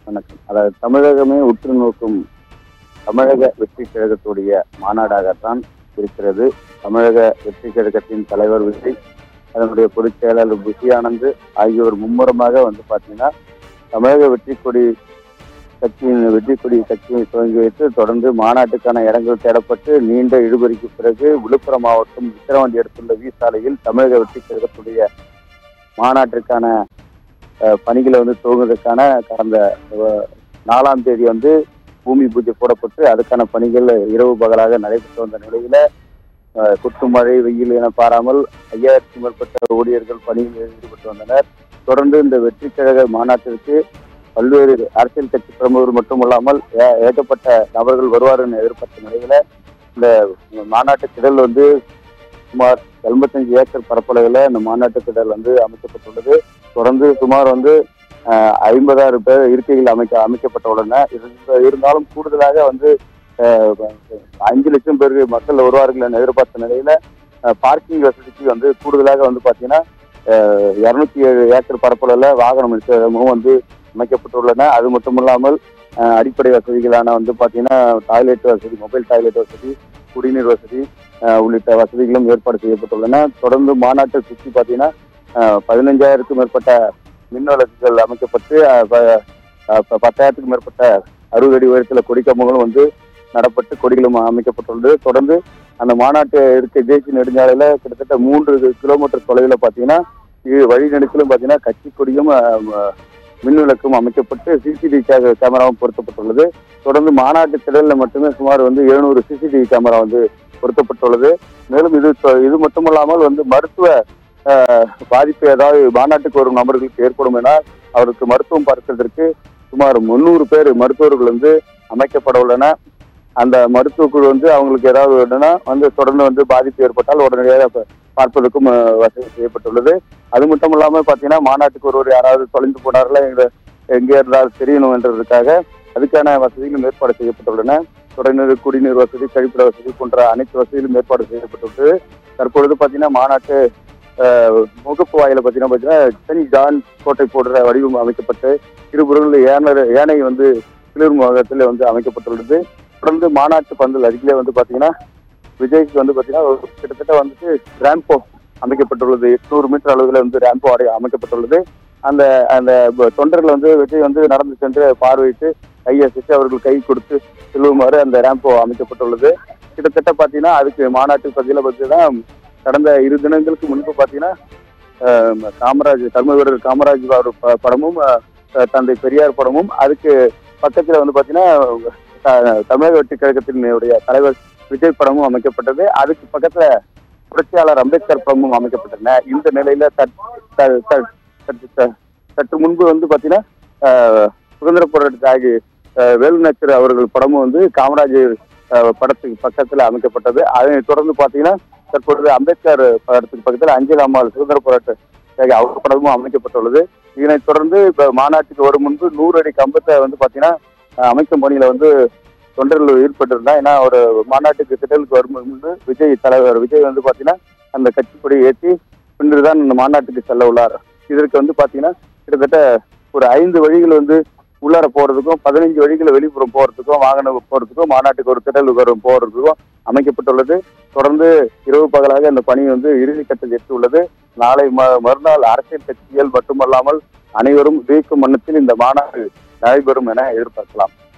வணக்கம் அதாவது தமிழகமே உற்று நோக்கும் தமிழக வெற்றி கழகத்துடைய மாநாடாகத்தான் இருக்கிறது தமிழக வெற்றி கழகத்தின் தலைவர் விஜய் அதனுடைய பொதுச் செயலாளர் புஷி ஆனந்த் ஆகியோர் மும்முரமாக வந்து பார்த்தீங்கன்னா தமிழக வெற்றி கொடி கட்சியின் வெற்றி கொடி கட்சியை துவங்கி வைத்து தொடர்ந்து மாநாட்டுக்கான இடங்கள் தேடப்பட்டு நீண்ட இழுபறிக்கு பிறகு விழுப்புரம் மாவட்டம் விக்கிரவாண்டி அடுத்துள்ள வி சாலையில் தமிழக வெற்றி கழகத்துடைய மாநாட்டிற்கான அஹ், பணிகளை வந்து துவங்குவதற்கான கடந்த அஹ், நாலாம் தேதி வந்து பூமி பூஜை போடப்பட்டு அதுக்கான பணிகள் இரவு பகலாக நடைபெற்று வந்த நிலையில அஹ், குத்து மழை வெயில் என பாராமல் ஐயாயிரத்துக்கும் மேற்பட்ட ஊழியர்கள் பணியில் ஈடுபட்டு வந்தனர் தொடர்ந்து இந்த வெற்றி கழக மாநாட்டிற்கு பல்வேறு அரசியல் கட்சி பிரமுகர் மட்டுமல்லாமல் ஏ- ஏகப்பட்ட நபர்கள் வருவார் என எதிர்பார்த்த நிலையில இந்த மாநாட்டு திடல் வந்து சுமார் எண்பத்தஞ்சு ஏக்கர் பரப்பளவில் இந்த மாநாட்டு திடல் வந்து அமைக்கப்பட்டுள்ளது தொடர்ந்து சுமார் வந்து அஹ், ஐம்பதாயிரம் பேர் இருக்கைகள் அமைக்க அமைக்கப்பட்டுள்ளன இருந்த- இருந்தாலும் கூடுதலாக வந்து அஹ், அஞ்சு லட்சம் பேர் மக்கள் வருவார்கள் என எதிர்பார்த்த நிலையில பார்க்கிங் வசதிக்கு வந்து கூடுதலாக வந்து பார்த்தீங்கன்னா இரநூத்தி ஏழு ஏக்கர் பரப்பளவில் வாகனம் நிறுத்தமும் வந்து அமைக்கப்பட்டுள்ளன அது மட்டும் இல்லாமல் அஹ், அடிப்படை வசதிகளான வந்து பார்த்தீங்கன்னா டாய்லெட் வசதி மொபைல் டாய்லெட் வசதி குடிநீர் வசதி அஹ், உள்ளிட்ட வசதிகளும் ஏற்பாடு செய்யப்பட்டுள்ளன தொடர்ந்து மாநாட்டை சுற்றி பார்த்தீங்கன்னா அஹ், பதினஞ்சாயிரத்துக்கும் மேற்பட்ட மின் விளக்குகள் அமைக்கப்பட்டு அஹ், ப- அஹ், ப- பத்தாயிரத்துக்கும் மேற்பட்ட அறுபது அடி உயரத்தில் கொடிக்கம்பங்களும் வந்து நடப்பட்டு கொடிகளும் அமைக்கப்பட்டுள்ளது தொடர்ந்து அந்த மாநாட்டு இருக்க தேசிய நெடுஞ்சாலையில கிட்டத்தட்ட மூன்று கிலோமீட்டர் தொலைவில் பார்த்தீங்கன்னா இது வழி நெடுக்கிலும் பார்த்தீங்கன்னா கட்சி கொடியும் அஹ், ம- மின் விளக்கும் அமைக்கப்பட்டு சிசிடிவி கேமராவும் பொருத்தப்பட்டுள்ளது தொடர்ந்து மாநாட்டு திடலில் மட்டுமே சுமார் வந்து எழுநூறு சிசிடிவி கேமரா வந்து பொருத்தப்பட்டுள்ளது மேலும் இது தொ- இது மட்டுமல்லாமல் வந்து மருத்துவ அஹ், பாதிப்பு ஏதாவது மாநாட்டுக்கு வரும் நபர்களுக்கு ஏற்படும் என அவருக்கு மருத்துவம் பார்ப்பதற்கு சுமார் முந்நூறு பேர் மருத்துவர்கள் வந்து அமைக்கப்பட உள்ளன அந்த மருத்துவ குழு வந்து அவங்களுக்கு ஏதாவது வேணும்னா வந்து தொடர்ந்து வந்து பாதிப்பு ஏற்பட்டால் உடனடியாக ப- பார்ப்பதற்கும் அஹ், வசதி செய்யப்பட்டுள்ளது அது மட்டும் இல்லாமல் பார்த்தீங்கன்னா மாநாட்டுக்கு ஒருவர் யாராவது தொலைந்து போனார்களா எங்க எங்கே இருந்தாலும் தெரியணும் என்றதுக்காக அதுக்கான வசதிகளும் ஏற்பாடு செய்யப்பட்டுள்ளன தொடர்நீர் குடிநீர் வசதி கழிப்பிட வசதி போன்ற அனைத்து வசதிகளும் ஏற்பாடு செய்யப்பட்டுள்ளது தற்பொழுது பார்த்தீங்கன்னா மாநாட்டு அஹ், முகப்பு வாயில பார்த்தீங்கன்னா பார்த்தீங்கன்னா சென்ட் ஜான் கோட்டை போன்ற வடிவம் அமைக்கப்பட்டு இருபுறங்களில் ஏனர் யானை வந்து குளிர் முகத்தில் வந்து அமைக்கப்பட்டுள்ளது தொடர்ந்து மாநாட்டு பந்தல் அருகிலே வந்து பார்த்தீங்கன்னா விஜய்க்கு வந்து பார்த்தீங்கன்னா ஒரு கிட்டத்தட்ட வந்துட்டு ரேம்போ அமைக்கப்பட்டுள்ளது எட்நூறு மீட்டர் அளவில் வந்து ரேம்போ அடை அமைக்கப்பட்டுள்ளது அந்த அந்த ப- தொண்டர்கள் வந்து விஜய் வந்து நடந்து சென்று பார்வையிட்டு கையசைத்து அவர்கள் கை கொடுத்து செல்லுமாறு அந்த ரேம்போ அமைக்கப்பட்டுள்ளது கிட்டத்தட்ட பார்த்தீங்கன்னா அதுக்கு மாநாட்டு பகுதியில் பார்த்தீங்கன்னா கடந்த இரு தினங்களுக்கு முன்பு பார்த்தீங்கன்னா அஹ், காமராஜ் கர்ம வீரர் காமராஜ் அவர் ப- படமும் அஹ், தந்தை பெரியார் படமும் அதுக்கு பக்கத்தில் வந்து பார்த்தீங்கன்னா த- தமிழக வெற்றி கழகத்தினுடைய தலைவர் விஜய் படமும் அமைக்கப்பட்டது அதுக்கு பக்கத்துல புரட்சியாளர் அம்பேத்கர் படமும் அமைக்கப்பட்டன இந்த நிலையில தட்- த- த- சற்று- ச- சற்று முன்பு வந்து பாத்தீங்கன்னா ஆஹ், சுதந்திர போராட்ட தியாகி ஆஹ், வேலுநாச்சியார் அவர்கள் படமும் வந்து காமராஜர் ஆஹ், படத்துக்கு பக்கத்துல அமைக்கப்பட்டது அதை தொடர்ந்து பாத்தீங்கன்னா தற்பொழுது அம்பேத்கர் படத்துக்கு பக்கத்துல அஞ்சல் அம்மாள் சுதந்திர போராட்ட தியாகி அவர் படமும் அமைக்கப்பட்டுள்ளது இதனைத் தொடர்ந்து இப்ப மாநாட்டுக்கு வரும் முன்பு நூறு அடி கம்பத்தை வந்து பாத்தீங்கன்னா ஆஹ், அமைக்கும் பணியில வந்து தொண்டர்கள் ஈடுபட்டிருந்தா ஏன்னா ஒரு மாநாட்டுக்கு திடலுக்கு வரும் முன்பு விஜய் தலைவர் விஜய் வந்து பாத்தீங்கன்னா அந்த கட்சி கொடியை ஏற்றி பின்னர் தான் இந்த மாநாட்டுக்கு செல்ல உள்ளார் இதற்கு வந்து பாத்தீங்கன்னா கிட்டத்தட்ட ஒரு ஐந்து வழிகள் வந்து உள்ளார போறதுக்கும் பதினைஞ்சு வழிகளை வெளிப்புறம் போறதுக்கும் வாகனம் போறதுக்கும் மாநாட்டுக்கு ஒரு திடலுக்கு வரும் போறதுக்கும் அமைக்கப்பட்டுள்ளது தொடர்ந்து இரவு பகலாக இந்த பணி வந்து இறுதி கட்டத்தில் எட்டி உள்ளது நாளை ம- மறுநாள் அரசியல் கட்சிகள் மட்டுமல்லாமல் அனைவரும் வியக்கும் வண்ணத்தில் இந்த மாநாடு நடைபெறும் என எதிர்பார்க்கலாம்